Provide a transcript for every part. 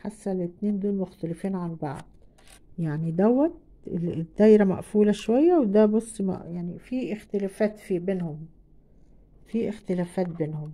حاسة الاتنين دول مختلفين عن بعض يعني دوت ال- الدايرة مقفولة شوية وده بص ما- يعني في اختلافات في بينهم في اختلافات بينهم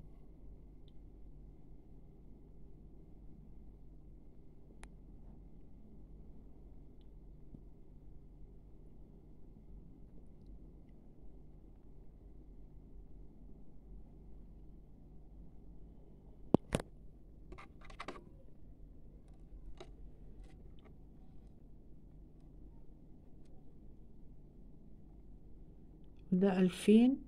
ده ألفين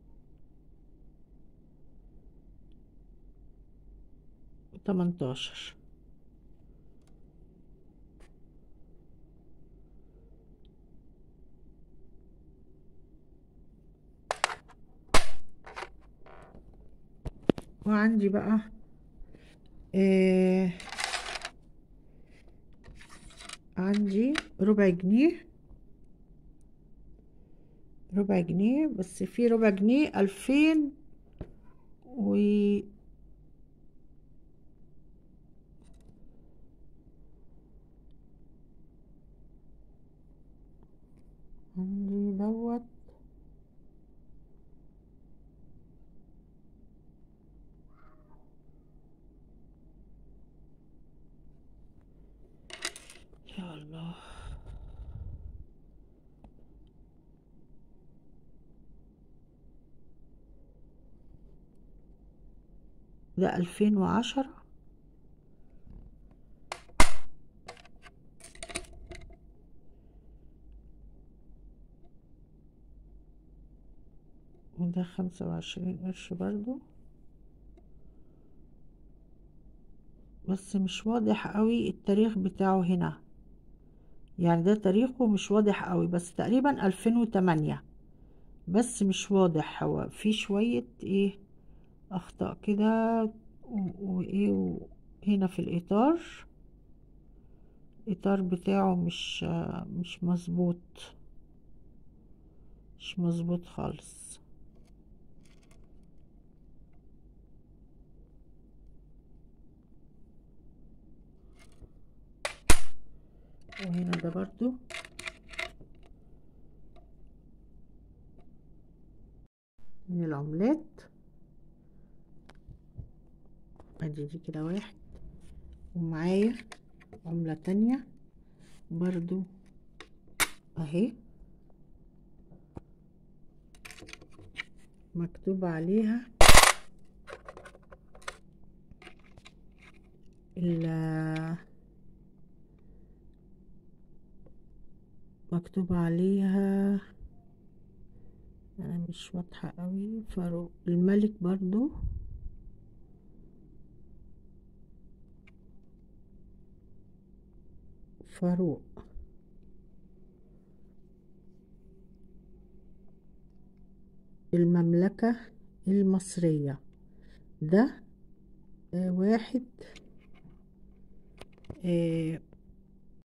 وتمنتاشر وعندي بقى آه عندي ربع جنيه ربع جنيه بس في ربع جنيه ألفين و عندي دوت يا الله ده ألفين وعشرة وده خمسة وعشرين قرش برضو بس مش واضح قوي التاريخ بتاعه هنا يعني ده تاريخه مش واضح قوي بس تقريبا ألفين وتمانية بس مش واضح هو في شوية ايه أخطاء كده و- وايه و- هنا في الإطار الإطار بتاعه مش مش مظبوط مش مظبوط خالص وهنا ده برضو من العملات ادي دي كده واحد ومعايا عملة تانية برضو اهي مكتوب عليها ال مكتوب عليها انا مش واضحة قوي فاروق الملك برضو فاروق المملكة المصرية ده آه واحد آه